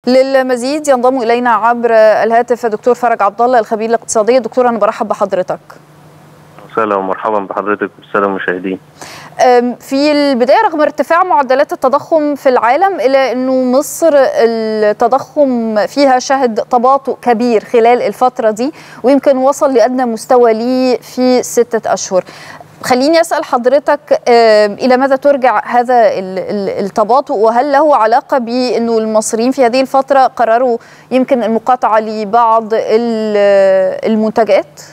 للمزيد ينضم الينا عبر الهاتف دكتور فرج عبد الله الخبير الاقتصادي دكتور انا برحب بحضرتك وسهلا ومرحبا بحضرتك والساده المشاهدين في البدايه رغم ارتفاع معدلات التضخم في العالم الا انه مصر التضخم فيها شهد تباطؤ كبير خلال الفتره دي ويمكن وصل لادنى مستوى ليه في سته اشهر خليني اسال حضرتك الى ماذا ترجع هذا التباطؤ وهل له علاقه بانه المصريين في هذه الفتره قرروا يمكن المقاطعه لبعض المنتجات؟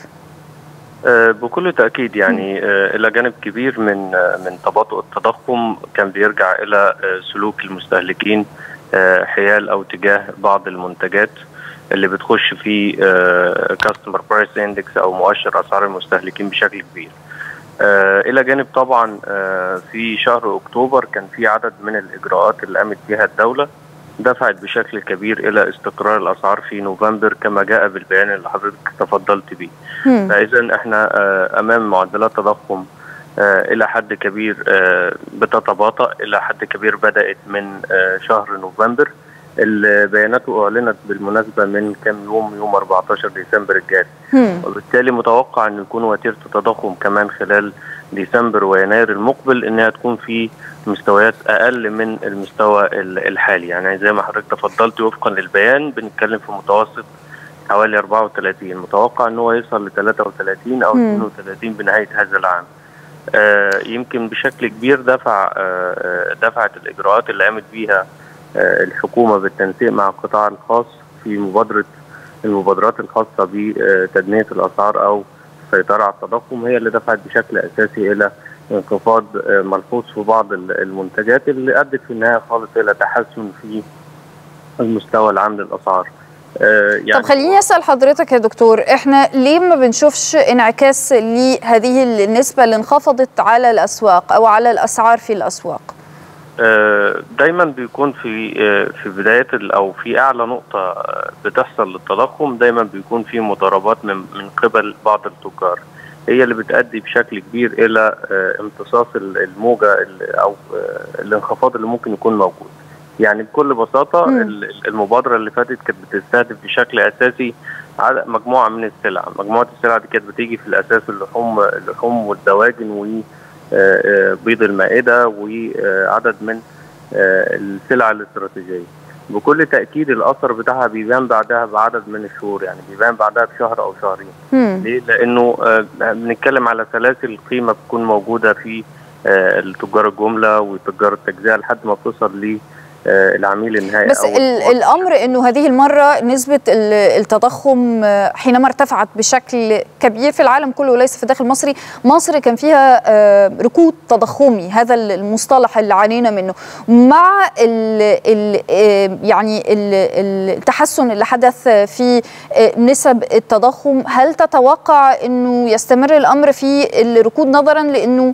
بكل تاكيد يعني الى جانب كبير من من تباطؤ التضخم كان بيرجع الى سلوك المستهلكين حيال او تجاه بعض المنتجات اللي بتخش في كاستمر برايس اندكس او مؤشر اسعار المستهلكين بشكل كبير. الى جانب طبعا في شهر اكتوبر كان في عدد من الاجراءات اللي قامت بها الدوله دفعت بشكل كبير الى استقرار الاسعار في نوفمبر كما جاء بالبيان اللي حضرتك تفضلت به. فاذا احنا امام معدلات تضخم الى حد كبير بتتباطا الى حد كبير بدات من شهر نوفمبر البيانات اعلنت بالمناسبه من كام يوم يوم 14 ديسمبر الجاري وبالتالي متوقع ان يكون وتيره التضخم كمان خلال ديسمبر ويناير المقبل انها تكون في مستويات اقل من المستوى الحالي يعني زي ما حضرتك تفضلت وفقا للبيان بنتكلم في متوسط حوالي 34 متوقع ان هو يوصل ل 33 او 32 بنهايه هذا العام آه يمكن بشكل كبير دفع آه دفعت الاجراءات اللي قامت بيها آه الحكومه بالتنسيق مع القطاع الخاص في مبادره المبادرات الخاصه بتدنيه الاسعار او السيطره على التضخم هي اللي دفعت بشكل اساسي الى انخفاض ملحوظ في بعض المنتجات اللي ادت في النهايه خالص الى تحسن في المستوى العام للاسعار. يعني طب خليني اسال حضرتك يا دكتور احنا ليه ما بنشوفش انعكاس لهذه النسبه اللي انخفضت على الاسواق او على الاسعار في الاسواق؟ دايما بيكون في في بدايه او في اعلى نقطه بتحصل للتضخم دايما بيكون في مضاربات من من قبل بعض التجار هي اللي بتؤدي بشكل كبير الى امتصاص الموجه او الانخفاض اللي ممكن يكون موجود. يعني بكل بساطه مم. المبادره اللي فاتت كانت بتستهدف بشكل اساسي على مجموعه من السلع، مجموعه السلع دي كانت بتيجي في الاساس اللحوم اللحوم والدواجن و بيض المائده وعدد من السلع الاستراتيجيه. بكل تاكيد الاثر بتاعها بيبان بعدها بعدد من الشهور يعني بيبان بعدها بشهر او شهرين. مم. ليه؟ لانه بنتكلم على سلاسل قيمه بتكون موجوده في التجار الجمله وتجار التجزئه لحد ما بتوصل ل العميل النهائي بس الامر انه هذه المره نسبه التضخم حينما ارتفعت بشكل كبير في العالم كله وليس في الداخل المصري مصر كان فيها ركود تضخمي هذا المصطلح اللي عانينا منه مع ال ال يعني التحسن اللي حدث في نسب التضخم هل تتوقع انه يستمر الامر في الركود نظرا لانه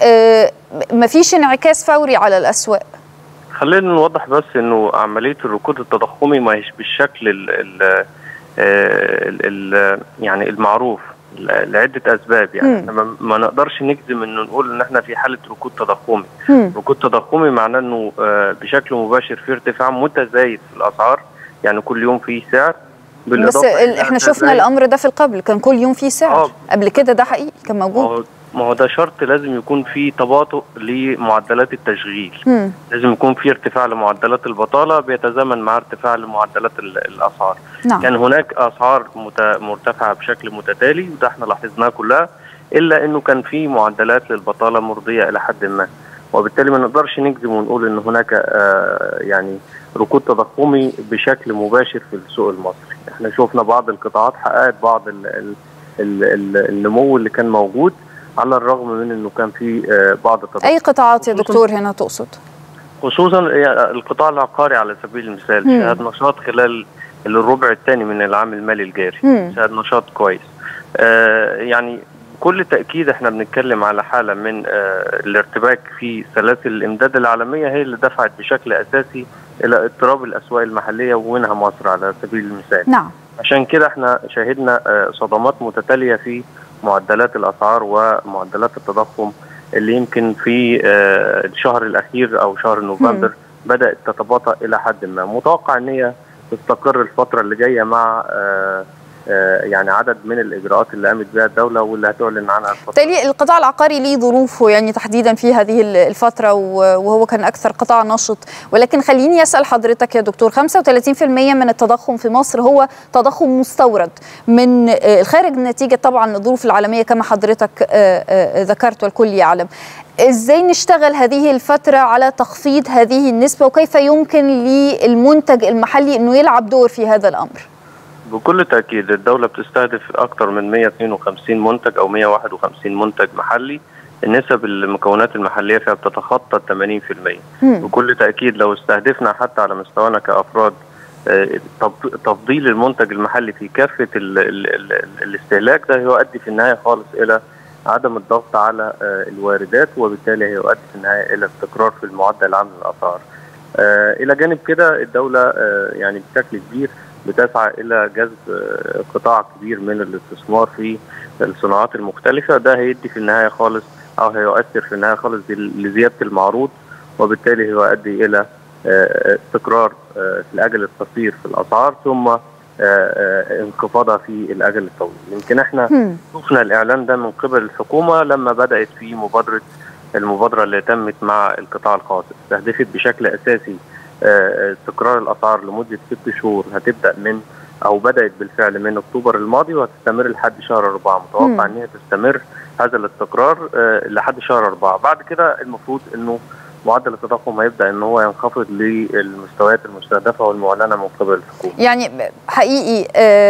ما فيش انعكاس فوري على الاسواق خلينا نوضح بس انه عمليه الركود التضخمي ما هيش بالشكل ال ال ال ال يعني المعروف لعده اسباب يعني احنا ما نقدرش نجزم انه نقول ان احنا في حاله ركود تضخمي ركود تضخمي معناه انه بشكل مباشر في ارتفاع متزايد في الاسعار يعني كل يوم في سعر بس احنا شفنا الامر ده في القبل كان كل يوم في سعر آه. قبل كده ده حقيقي كان موجود ما هو ده شرط لازم يكون في تباطؤ لمعدلات التشغيل م. لازم يكون في ارتفاع لمعدلات البطاله بيتزامن مع ارتفاع لمعدلات الاسعار نعم. كان هناك اسعار مرتفعه بشكل متتالي وده احنا لاحظناه كلها الا انه كان في معدلات للبطاله مرضيه الى حد ما وبالتالي ما نقدرش نجزم ونقول ان هناك آه يعني ركود تضخمي بشكل مباشر في السوق المصري احنا شفنا بعض القطاعات حققت بعض ال ال ال النمو اللي كان موجود على الرغم من انه كان في بعض التضخم اي قطاعات يا دكتور هنا تقصد خصوصا القطاع العقاري على سبيل المثال مم. شهد نشاط خلال الربع الثاني من العام المالي الجاري مم. شهد نشاط كويس آه يعني بكل تاكيد احنا بنتكلم على حاله من آه الارتباك في سلاسل الامداد العالميه هي اللي دفعت بشكل اساسي الى اضطراب الاسواق المحليه ومنها مصر على سبيل المثال نعم عشان كده احنا شهدنا آه صدمات متتاليه في معدلات الاسعار ومعدلات التضخم اللي يمكن في الشهر الاخير او شهر نوفمبر بدات تتباطا الى حد ما متوقع ان هي تستقر الفتره اللي جايه مع يعني عدد من الاجراءات اللي قامت بها الدوله واللي هتعلن عنها الفتره بالتالي القطاع العقاري ليه ظروفه يعني تحديدا في هذه الفتره وهو كان اكثر قطاع نشط ولكن خليني اسال حضرتك يا دكتور 35% من التضخم في مصر هو تضخم مستورد من الخارج نتيجه طبعا الظروف العالميه كما حضرتك ذكرت والكل يعلم ازاي نشتغل هذه الفتره على تخفيض هذه النسبه وكيف يمكن للمنتج المحلي انه يلعب دور في هذا الامر بكل تأكيد الدولة بتستهدف أكثر من 152 منتج أو 151 منتج محلي النسب المكونات المحلية فيها بتتخطى 80% بكل تأكيد لو استهدفنا حتى على مستوانا كأفراد تفضيل المنتج المحلي في كافة ال ال ال الاستهلاك ده يؤدي في النهاية خالص إلى عدم الضغط على الواردات وبالتالي هيؤدي في النهاية إلى استقرار في المعدل العام للأسعار إلى جانب كده الدولة يعني بشكل كبير بتسعى الى جذب قطاع كبير من الاستثمار في الصناعات المختلفه ده هيدي في النهايه خالص او هيؤثر في النهايه خالص لزياده المعروض وبالتالي هيؤدي الى استقرار في الاجل القصير في الاسعار ثم انخفاضها في الاجل الطويل يمكن احنا شفنا الاعلان ده من قبل الحكومه لما بدات في مبادره المبادره اللي تمت مع القطاع الخاص استهدفت بشكل اساسي استقرار الاسعار لمده ست شهور هتبدا من او بدات بالفعل من اكتوبر الماضي وهتستمر لحد شهر اربعه متوقع ان هي تستمر هذا الاستقرار لحد شهر اربعه بعد كده المفروض انه معدل التضخم هيبدا ان هو ينخفض للمستويات المستهدفه والمعلنه من قبل الحكومه. يعني حقيقي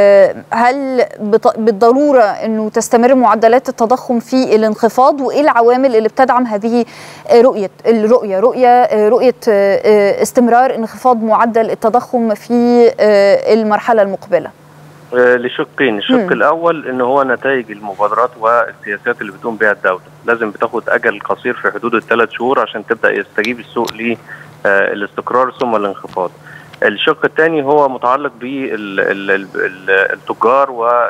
هل بالضروره انه تستمر معدلات التضخم في الانخفاض وايه العوامل اللي بتدعم هذه رؤيه الرؤيه رؤيه رؤيه استمرار انخفاض معدل التضخم في المرحله المقبله؟ لشقين الشق م. الاول ان هو نتائج المبادرات والسياسات اللي بتقوم بها الدوله لازم بتاخد اجل قصير في حدود الثلاث شهور عشان تبدا يستجيب السوق للاستقرار ثم الانخفاض الشق الثاني هو متعلق بالتجار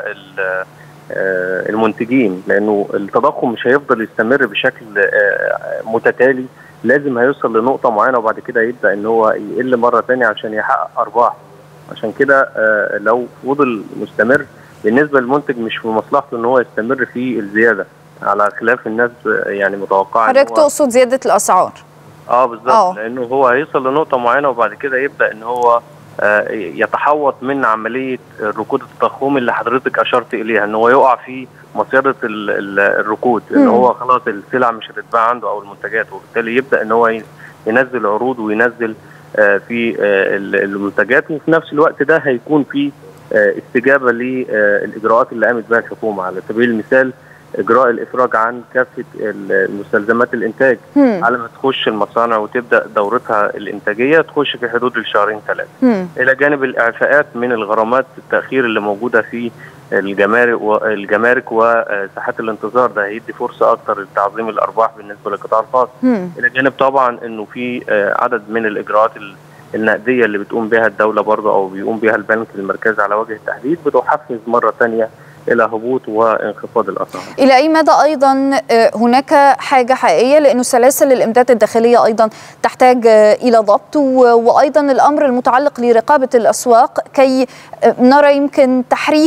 والمنتجين لانه التضخم مش هيفضل يستمر بشكل متتالي لازم هيوصل لنقطه معينه وبعد كده يبدا ان هو يقل مره ثانيه عشان يحقق ارباح عشان كده لو فضل مستمر بالنسبه للمنتج مش في مصلحته ان هو يستمر في الزياده على خلاف الناس يعني متوقعه حضرتك تقصد زياده الاسعار اه بالظبط لانه هو هيوصل لنقطه معينه وبعد كده يبدا ان هو آه يتحوط من عمليه الركود التضخمي اللي حضرتك اشرت اليها ان هو يقع في مصيده الركود ان هو خلاص السلع مش هتتباع عنده او المنتجات وبالتالي يبدا ان هو ينزل عروض وينزل في المنتجات وفي نفس الوقت ده هيكون في استجابه للاجراءات اللي قامت بها الحكومه على سبيل المثال اجراء الافراج عن كافه مستلزمات الانتاج مم. على ما تخش المصانع وتبدا دورتها الانتاجيه تخش في حدود الشهرين ثلاثه الى جانب الاعفاءات من الغرامات التاخير اللي موجوده في الجمارك والجمارك وساحات الانتظار ده هيدي فرصه اكثر لتعظيم الارباح بالنسبه للقطاع الخاص الى جانب طبعا انه في عدد من الاجراءات النقديه اللي بتقوم بها الدوله برضه او بيقوم بها البنك المركزي على وجه التحديد بتحفز مره ثانيه الى هبوط وانخفاض الاسعار. الى اي مدى ايضا هناك حاجه حقيقيه لانه سلاسل الامداد الداخليه ايضا تحتاج الى ضبط وايضا الامر المتعلق لرقابه الاسواق كي نرى يمكن تحريك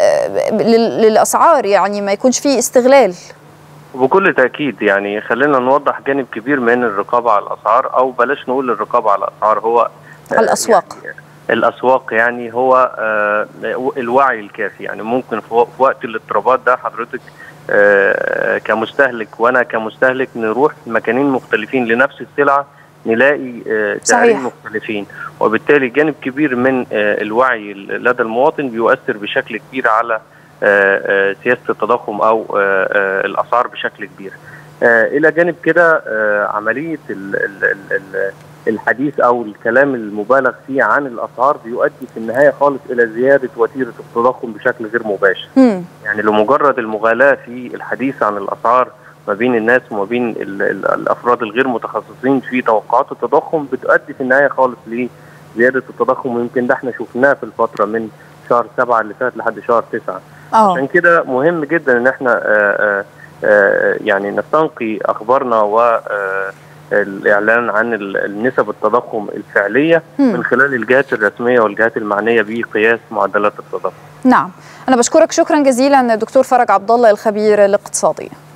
للاسعار يعني ما يكونش فيه استغلال. بكل تاكيد يعني خلينا نوضح جانب كبير من الرقابه على الاسعار او بلاش نقول الرقابه على الاسعار هو على الاسواق يعني الاسواق يعني هو آه الوعي الكافي يعني ممكن في وقت الاضطرابات ده حضرتك آه كمستهلك وانا كمستهلك نروح مكانين مختلفين لنفس السلعه نلاقي آه سعرين مختلفين وبالتالي جانب كبير من الوعي لدى المواطن بيؤثر بشكل كبير على سياسه التضخم او الاسعار بشكل كبير الى جانب كده عمليه ال ال ال الحديث او الكلام المبالغ فيه عن الاسعار بيؤدي في النهايه خالص الى زياده وتيره التضخم بشكل غير مباشر. م. يعني لمجرد المغالاه في الحديث عن الاسعار ما بين الناس وما بين ال ال الافراد الغير متخصصين في توقعات التضخم بتؤدي في النهايه خالص لزياده التضخم ويمكن ده احنا شفناه في الفتره من شهر سبعه اللي فات لحد شهر تسعه. أوه. عشان كده مهم جدا ان احنا آآ آآ يعني نستنقي اخبارنا و الاعلان عن النسب التضخم الفعليه مم. من خلال الجهات الرسميه والجهات المعنيه بقياس معدلات التضخم نعم أنا بشكرك شكرا جزيلا دكتور فرج عبد الله الخبير الاقتصادي